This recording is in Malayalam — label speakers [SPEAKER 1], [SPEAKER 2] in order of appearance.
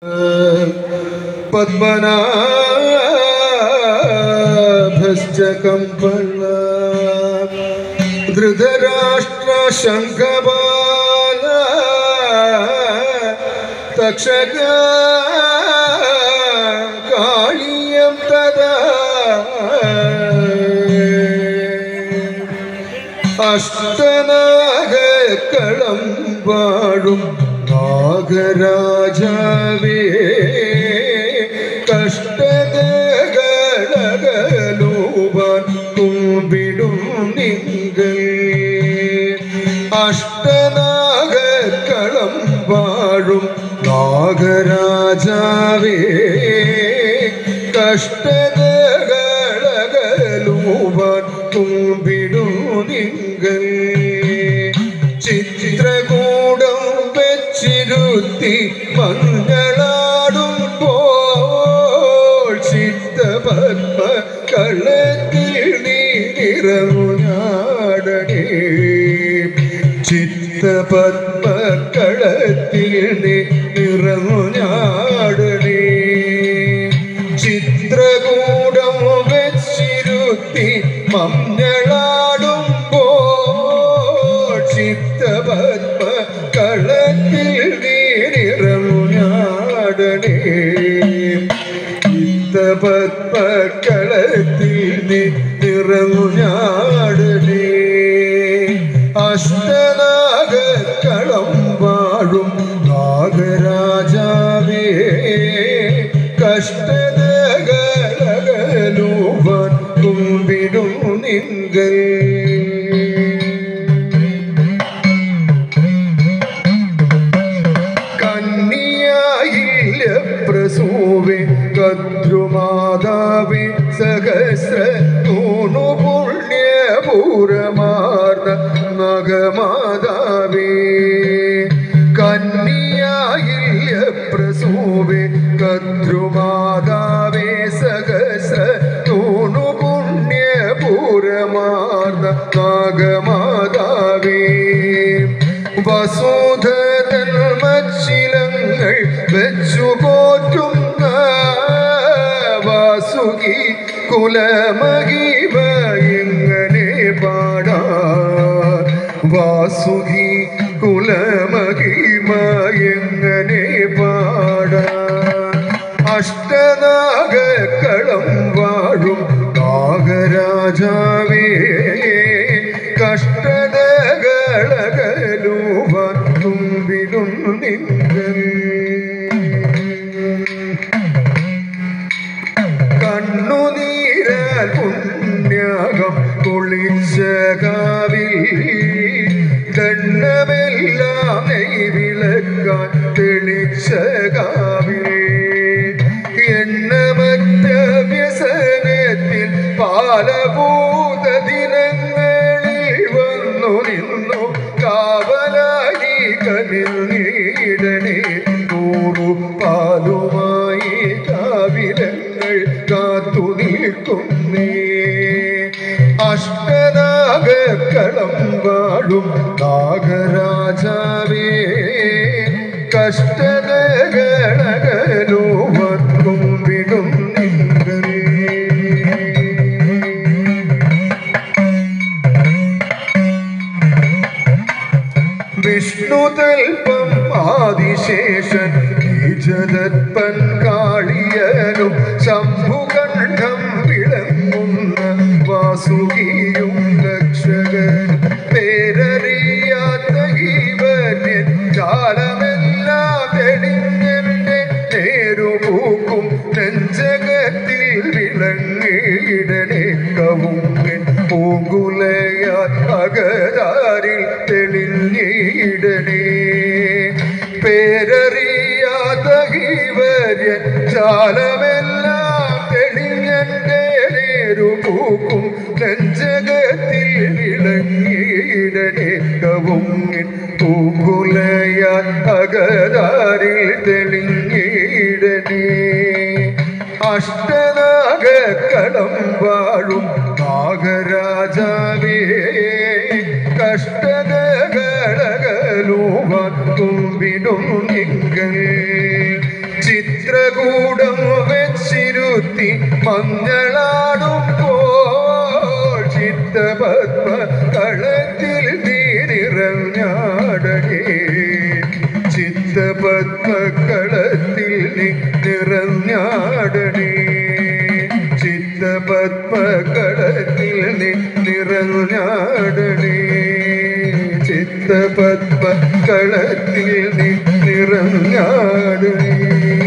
[SPEAKER 1] പത്മനാഭശ്ച കമ്പള ധൃതരാഷ്ട്ര ശംഖപാല തക്ഷക കാളിയം തദാ അഷ്ടനാഗക്കളം പാടും നാഗരാജാവേ കഷ്ടതകളൂപാൻ കുമ്പിടും നിങ്ങൾ അഷ്ടനാഗക്കളം പാടും നാഗരാജാവേ കഷ്ടതകളൂപാൻ കുമ്പിടും നിങ്ങൾ ചിത്രകൂടം വെച്ചിരുത്തി മങ്ങളാടുമ്പോൾ ചിത്തപത്മ കളത്തിൽ നീറമുഞ്ഞാടണേ ചിത്തപത്മ കളത്തിൽ നിറമുഞ്ഞാടണേ ചിത്രകൂടം വെച്ചിരുത്തി മഞ്ഞളാടുമ്പോൾ ചിത്തപത്മ കളത്തിൽ നീരിറമുഞ്ഞാടണേ ചിത്തപത്മ കളത്തിൽ നിറമുഞ്ഞാടണേ അഷ്ടനാഗക്കളം വാഴും നാഗരാജാവേ കഷ്ടതകളൂവൻ കുമ്പിടും നിങ്ങൾ കന്യായില്ല പ്രസൂവേ കദ്രുമാതാവേ സഹസ്ര തൂണു പുണ്യപൂരമാർന്ന നഗമാതാവേ കന്യായില്ല പ്രസൂവേ കദ്രുമാതാവേ സഹസ്ര തൂണു പുണ്യപൂരമാർന്ന നാഗമാതാവേ വസുധതൻ മച്ചിലങ്ങൾ വെച്ചു പോറ്റുന്ന വാസുകി കുലമഹിമ എങ്ങനെ പാടാ വാസുകി കുലമഹിമ എങ്ങനെ പാടാ അഷ്ടനാഗക്കളം വാഴും നാഗരാജാവേ കഷ്ടതകളകലുവാൻ തുമ്പിടും നിങ്ങൾ കണ്ണുനീരാൽ പുണ്യാകം കുളിച്ച കാവിൽ ദണ്ഡമെല്ലാം നെയ്വിളക്കാൻ തെളിച്ച കാവിൽ എണ്ണമറ്റ വ്യസനത്തിൽ പാലഭൂത ദിനങ്ങളിൽ വന്നു നിന്നു കാവലായി കനിൽ നീടണേ നൂറു പാലുമായി കാവിലങ്ങൾ കാത്തു നിൽക്കുന്നേ അഷ്ടനാഗക്കളം വാഴും നാഗരാജാവേ കഷ്ടതകളകലോ വന്നും വിടും നിങ്ങൾ വിഷ്ണുതൽപ്പം ആദിശേഷൻ ഈജതത്പൻ കാളിയനും ശംഭുകണ്ഠം വിളങ്ങുന്ന വാസുകിയും രക്ഷകൻ പേരറിയാത്ത ഈവര്യൻ കാലമെല്ലാം തെളിഞ്ഞെന്റെ നേരുപൂക്കും നെഞ്ചകത്തിൽ വിളങ്ങിടണേ കവുങ്ങൻ പൂങ്കുലയാൽ അകതാരിൽ തെളിഞ്ഞിടണേ പേരറിയാത്ത ഈവര്യൻ ചാലമെല്ലാം തെളിഞ്ഞെന്റെ നേരുപൂക്കും നെഞ്ചകത്തിൽ വിളങ്ങിടണേ കവുങ്ങൻ പൂങ്കുലയാൽ അകതാരിൽ തെളിഞ്ഞിടണേ അഷ്ടനാഗക്കളം വാഴും നാഗരാജാവേ കഷ്ടതകളകലൂവാൻ തുമ്പിടും നിങ്ങൾ ചിത്രകൂടം വെച്ചിരുത്തി മഞ്ഞളാടുമ്പോൾ ചിത്തപത്മ കളത്തിൽ നീരിറഞ്ഞാടകേ ചിത്തപത്മ കളത്തിൽ നിറഞ്ഞാടണേ ചിത്തപത്മ കളത്തിൽ നിറഞ്ഞാടണേ ചിത്തപത്മ കളത്തിൽ നിറഞ്ഞാടണേ